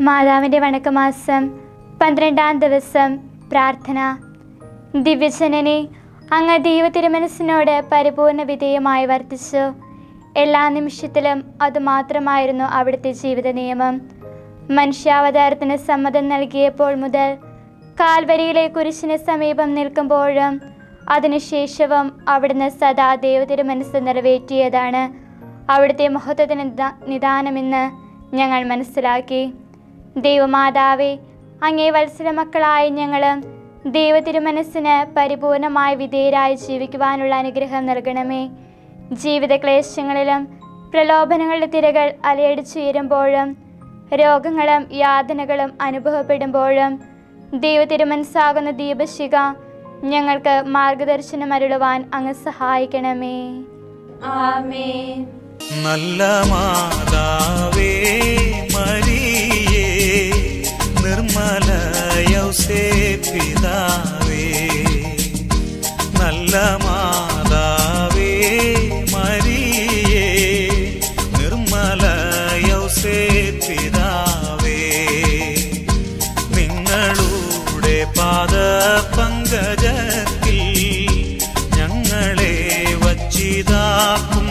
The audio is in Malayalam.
മാതാവിൻ്റെ വണക്കമാസം പന്ത്രണ്ടാം ദിവസം പ്രാർത്ഥന ദിവ്യജനനെ അങ്ങ് ദൈവത്തിരുമനസ്സിനോട് പരിപൂർണ വിധേയമായി വർത്തിച്ചു എല്ലാ നിമിഷത്തിലും അതുമാത്രമായിരുന്നു അവിടുത്തെ ജീവിത നിയമം മനുഷ്യാവതാരത്തിന് സമ്മതം നൽകിയപ്പോൾ മുതൽ കാൽവരിയിലെ കുരിശിന് സമീപം നിൽക്കുമ്പോഴും അതിനുശേഷവും അവിടുന്ന് സദാ ദൈവത്തിരുമനസ് നിറവേറ്റിയതാണ് അവിടുത്തെ മഹത്വത്തിന് നിദാ- നിദാനമെന്ന് ഞങ്ങൾ മനസ്സിലാക്കി ദൈവമാതാവേ അങ്ങേ വത്സര മക്കളായ ഞങ്ങളും ദൈവത്തിരുമനസ്സിന് പരിപൂർണമായി വിധേയരായി ജീവിക്കുവാനുള്ള അനുഗ്രഹം നൽകണമേ ജീവിത ക്ലേശങ്ങളിലും പ്രലോഭനങ്ങളുടെ തിരകൾ അലയടിച്ചുയരുമ്പോഴും രോഗങ്ങളും യാതനകളും അനുഭവപ്പെടുമ്പോഴും ദൈവത്തിരുമനസ്സാകുന്ന ദീപശിക ഞങ്ങൾക്ക് മാർഗദർശനം അരുളുവാൻ അങ്ങ് സഹായിക്കണമേ ആമേൻ നല്ല മാതാവേ മരിയേ നിർമ്മല യൗസേ പിതാവേ നല്ല മാതാവേ മരിയേ നിർമ്മല യൗസേ പിതാവേ നിങ്ങളുടെ പാദ പങ്കജത്തിൽ ഞങ്ങളെ വച്ചിതാക്കും